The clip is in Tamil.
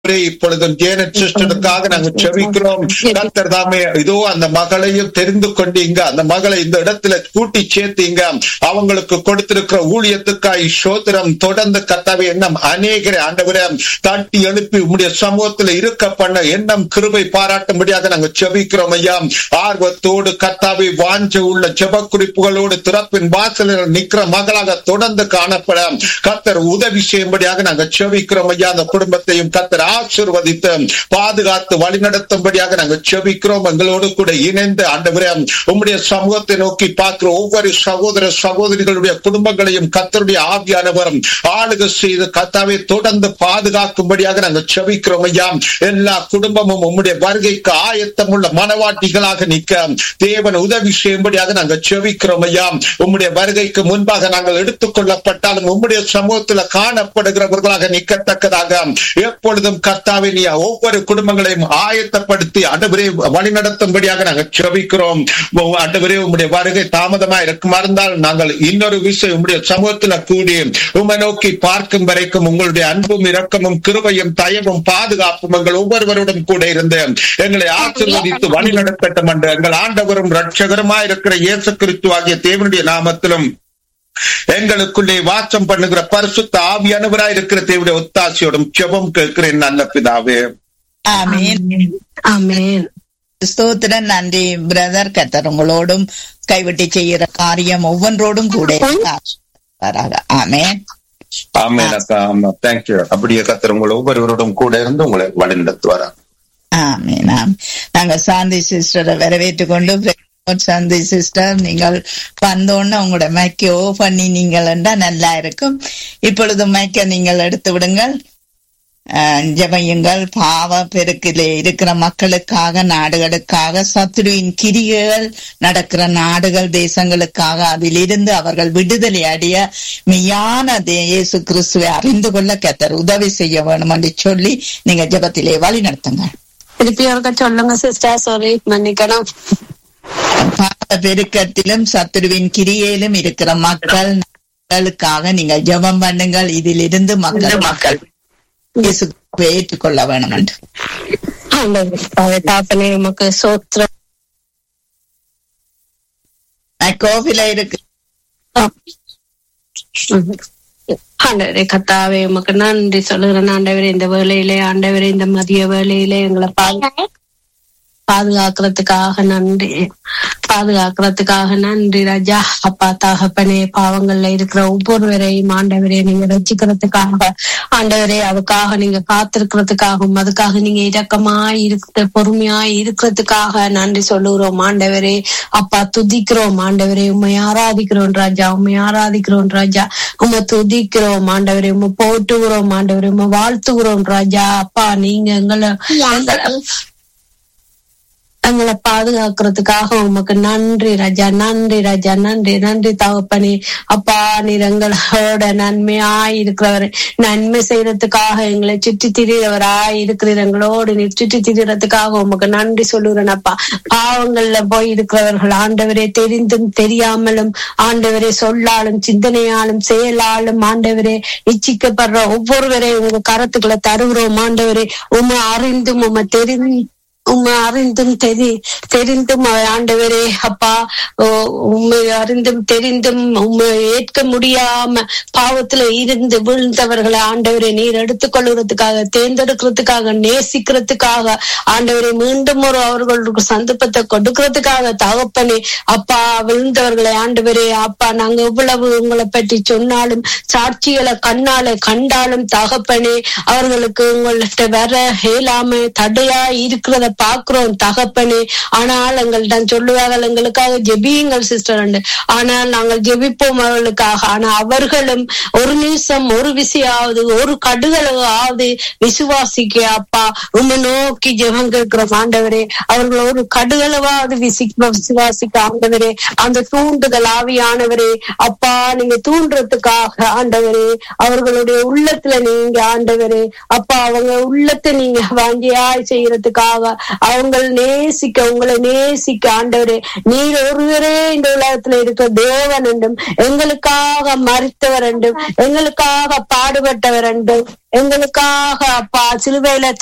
இப்பொழுதும் ஜேனட் சிஸ்டருக்காக நாங்கள் செபிக்கிறோம் கர்த்தர் தாமே இதோ அந்த மகளையும் தெரிந்து கொண்டீங்க அந்த மகளை இந்த இடத்துல கூட்டி சேர்த்தீங்க அவங்களுக்கு கொடுத்திருக்கிற ஊழியத்துக்காய் சோதரம் தொடர்ந்து கத்தாவே எண்ணம் அநேகரை ஆண்டவரை தட்டி எழுப்பி உம்முடைய சமூகத்தில் இருக்க பண்ண எண்ணம் கிருபை பாராட்டும்படியாக நாங்கள் செபிக்கிறோம் ஐயா ஆர்வத்தோடு கத்தாவை வாஞ்ச உள்ள ஜெப குறிப்புகளோடு திறப்பின் வாசலில் நிற்கிற மகளாக தொடர்ந்து காணப்பட கத்தர் உதவி செய்யும்படியாக நாங்கள் செபிக்கிறோம் ஐயா அந்த குடும்பத்தையும் கத்தர் ஆசிர்வதித்து பாதுகாத்து வழிநடத்தும்படியாக நாங்கள் செபிக்கிறோம் எங்களோடு கூட இணைந்து ஆண்டவரே உம்முடைய சமூகத்தை நோக்கி பார்க்கிற ஒவ்வொரு சகோதர சகோதரிகளுடைய குடும்பங்களையும் கத்தருடைய ஆவியானவரும் ஆளுகை செய்து கத்தாவை தொடர்ந்து பாதுகாக்கும்படியாக நாங்கள் செபிக்கிறோம் ஐயா எல்லா குடும்பமும் உம்முடைய வருகைக்கு ஆயத்தம் உள்ள மனவாட்டிகளாக நிற்க தேவன் உதவி செய்யும்படியாக நாங்கள் செபிக்கிறோம் ஐயா உம்முடைய வருகைக்கு முன்பாக நாங்கள் எடுத்துக் கொள்ளப்பட்டாலும் உம்முடைய சமூகத்தில் காணப்படுகிறவர்களாக நிற்கத்தக்கதாக எப்பொழுதும் கர்த்தாவை நீ ஒவ்வொரு குடும்பங்களையும் ஆயத்தப்படுத்தி அண்டவரே வழிநடத்தும்படியாக நாங்கள் செபிக்கிறோம் அண்டவரே உம்முடைய வருகை தாமதமா இருக்குமா இருந்தால் நாங்கள் இன்னொரு விஷயம் உம்முடைய சமூகத்துல கூடி உம்மை நோக்கி பார்க்கும் வரைக்கும் உங்களுடைய அன்பும் இரக்கமும் கிருபையும் தயவும் பாதுகாப்பும் எங்கள் ஒவ்வொருவருடன் கூட இருந்து எங்களை ஆசீர்வதித்து வழிநடத்தட்டும் என்று எங்கள் ஆண்டவரும் ரட்சகருமாய் இருக்கிற இயேசு கிறிஸ்து ஆகிய தேவனுடைய நாமத்திலும் எங்களுக்குள்ளே வாசம் பண்ணுகிற பரிசுத்த ஆவியானவராய் இருக்கிற தேவனுடைய ஒத்தாசையோடும் ஜெபம் கேட்கிறேன் நல்ல பிதாவே ஆமீன் ஆமென் ஸ்தோத்திரம் நன்றி பிரதர் கத்தர் உங்களோடும் கைவிட்டு செய்யற காரியம் ஒவ்வொன்றோடும் கூட இருப்பாராக. ஆமென் ஆமேன் அக்கா ஆமா தேங்க்யூ அப்படியே கத்தர் உங்கள் ஒவ்வொருவரோடும் கூட இருந்து உங்களை வழிநடத்துவாரா ஆமீன் ஆம் நாங்க சாந்தி சிஸ்டரை வரவேற்றுக் கொண்டு பிரதமர் சாந்தி சிஸ்டர் நீங்கள் வந்தோன்னு உங்களோட மைக்க ஓ பண்ணி நீங்கள் நல்லா இருக்கும் இப்பொழுது மைக்க நீங்கள் எடுத்து விடுங்கள் அஹ், ஜெபயுங்கள் பாவ பெருக்கிலே இருக்கிற மக்களுக்காக நாடுகளுக்காக சத்துருவின் கிரிகள் நடக்கிற நாடுகள் தேசங்களுக்காக அதிலிருந்து அவர்கள் விடுதலை அடைய மெய்யான தே- இயேசு கிறிஸ்துவை அறிந்து கொள்ள கத்தர் உதவி செய்ய வேணும் என்று சொல்லி நீங்க ஜெபத்திலே வழி நடத்துங்க திருப்பி ஒருக்க சொல்லுங்க சிஸ்டர் சாரி மன்னிக்கணும் பாவ பெருக்கத்திலும் சத்துருவின் கிரியையிலும் இருக்கிற மக்கள் மக்களுக்காக நீங்கள் ஜெபம் பண்ணுங்கள் இதிலிருந்து மக்கள் மக்கள் இயேசுவை ஏற்றுக்கொள்ள வேணும் என்று ஆண்டவரே, தாப்பனே உமக்கு சோத்திரம் கோவில இருக்கு ஆண்டவரே கத்தாவே உமக்கு நன்றி சொல்லுகிறேன் ஆண்டவரே இந்த வேலையிலே ஆண்டவரே இந்த மதிய வேலையிலே எங்களை பாது- பாதுகாக்கிறதுக்காக நன்றி பாதுகாக்கிறதுக்காக நன்றி ராஜா அப்பா தகப்பனே பாவங்கள்ல இருக்கிற ஒவ்வொருவரையும் ஆண்டவரே நீங்க ரசிக்கிறதுக்காக ஆண்டவரே அதுக்காக நீங்க காத்திருக்கிறதுக்காகவும் அதுக்காக நீங்க இரக்கமாய் இருக்கிற பொறுமையாய் இருக்கிறதுக்காக நன்றி சொல்லுகிறோம் ஆண்டவரே அப்பா துதிக்கிறோம் ஆண்டவரே உண்மை ஆராதிக்கிறோம் ராஜா உண்மை ஆராதிக்கிறோம் ராஜா உண்மை துதிக்கிறோம் ஆண்டவரே உண்மை போட்டுகிறோம் ஆண்டவரே உண்மை வாழ்த்துகிறோம் ராஜா அப்பா நீங்க எங்களை எங்களை எங்களை பாதுகாக்கிறதுக்காக உமக்கு நன்றி ராஜா நன்றி ராஜா நன்றி நன்றி தகப்பனே அப்பா நீர் எங்களோட நன்மையாய் இருக்கிறவர் நன்மை செய்யறதுக்காக எங்களை சுற்றி திரியறவராய் இருக்கிறீர் எங்களோடு நீர் சுற்றி திரியறதுக்காக உமக்கு நன்றி சொல்லுகிறேன் அப்பா பாவங்கள்ல போய் இருக்கிறவர்கள் ஆண்டவரே தெரிந்தும் தெரியாமலும் ஆண்டவரே சொல்லாலும் சிந்தனையாலும் செயலாலும் ஆண்டவரே இச்சிக்கப்படுற ஒவ்வொருவரையும் உங்க கரத்துக்களை தருகிறோம் ஆண்டவரே உமை அறிந்தும் உமை தெரிந்து உண்மை அறிந்தும் தெரி தெரிந்தும் ஆண்டவரே அப்பா ஓ, உண்மை அறிந்தும் தெரிந்தும் உண்மை ஏற்க முடியாம பாவத்துல இருந்து விழுந்தவர்களை ஆண்டவரை நீர் எடுத்துக்கொள்கிறதுக்காக தேர்ந்தெடுக்கிறதுக்காக நேசிக்கிறதுக்காக ஆண்டவரை மீண்டும் ஒரு அவர்களுக்கு சந்தர்ப்பத்தை கொடுக்கறதுக்காக தகப்பனே அப்பா விழுந்தவர்களை ஆண்டவரே அப்பா நாங்க எவ்வளவு உங்களை பற்றி சொன்னாலும் சாட்சிகளை கண்ணால கண்டாலும் தகப்பனே அவர்களுக்கு உங்கள்கிட்ட வர இயலாம தடையா இருக்கிறத பாக்குறோம் தகப்பனே ஆனால் எங்கள்கிட்ட சொல்லுவார்கள் எங்களுக்காக ஜெபியுங்கள் சிஸ்டர் ஆனால் நாங்கள் ஜெபிப்போம் அவர்களுக்காக ஆனா அவர்களும் ஒரு நிமிஷம் ஒரு விசையாவது ஒரு கடுகளாவது விசுவாசிக்க அப்பா உண்மை நோக்கி ஜெபம் கேட்கிறோம் ஆண்டவரே அவர்கள் ஒரு கடுகளவாவது விசி விசுவாசிக்க ஆண்டவரே அந்த தூண்டுதல் ஆவியானவரே அப்பா நீங்க தூண்டுறதுக்காக ஆண்டவரே அவர்களுடைய உள்ளத்துல நீங்க ஆண்டவரே அப்பா அவங்க உள்ளத்தை நீங்க வாங்கியாய் செய்யறதுக்காக அவங்க நேசிக்க உங்களை நேசிக்க ஆண்டவரே நீர் ஒருவரே இந்த உலகத்துல இருக்க தேவன் என்றும் எங்களுக்காக மறித்தவர் என்றும் எங்களுக்காக பாடுபட்டவர் என்றும் எங்களுக்காக அப்பா சிலுவையில